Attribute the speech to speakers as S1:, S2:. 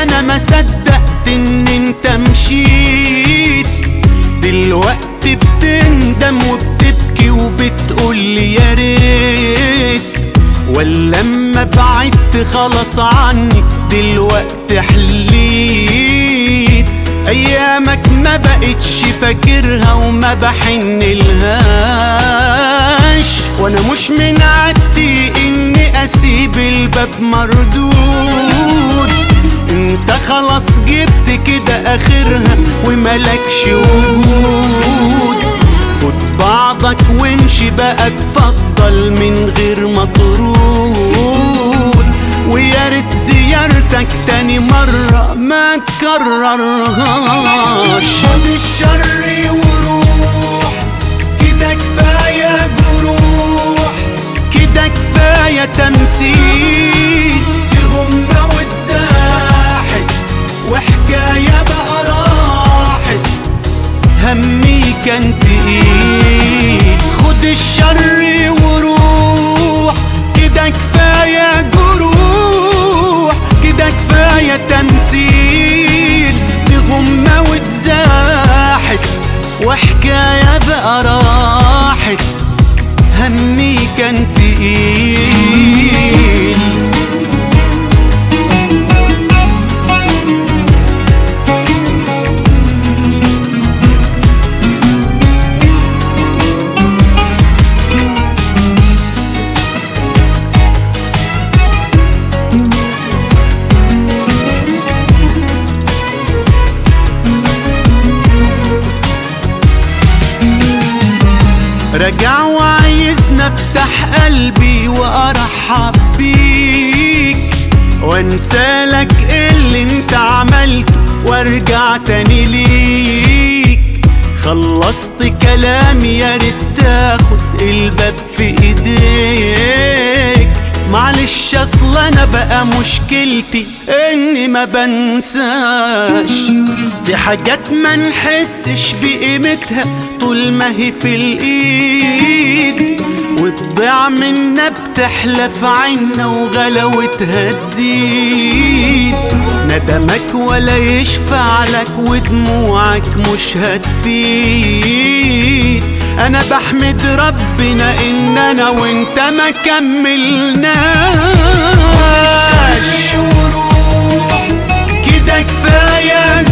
S1: انا ما صدقت ان انت مشيت دلوقتي بتندم وبتبكي وبتقول لي يا ريت ولا اما بعدت خلاص عني دلوقتي حليت ايامك ما بقتش فاكرها وما بحن لهاش وانا مش من عادتي اني اسيب الباب مردود انت خلاص جبت كده اخرها وملكش وجود خد بعضك وامشي بقى اتفضل من غير مطرود ويا ريت زيارتك تاني مرة ما تكررهاش خد الشر وروح كده كفاية جروح كده كفاية تمثيل دي غمة واتزاحت وحكاية بقى راحت همي كان تقيل خد الشر وروح كده كفاية جروح كده كفاية تمثيل دي غمة واتزاحت وحكاية بقى راحت همي كان تقيل رجع وعايزني افتح قلبي وارحب بيك وانسى لك اللي انت عملته وارجع تاني ليك خلصت كلامي يا ريت تاخد الباب في ايديك معلش اصل انا بقى مشكلتي اني ما بنساش في حاجات ما نحسش بقيمتها طول ما هي في الايد وتضيع منا بتحلى في عنا وغلاوتها تزيد ندمك ولا يشفع لك ودموعك مش هتفيد انا بحمد ربنا ان انا وانت ما كملناش كده كفاية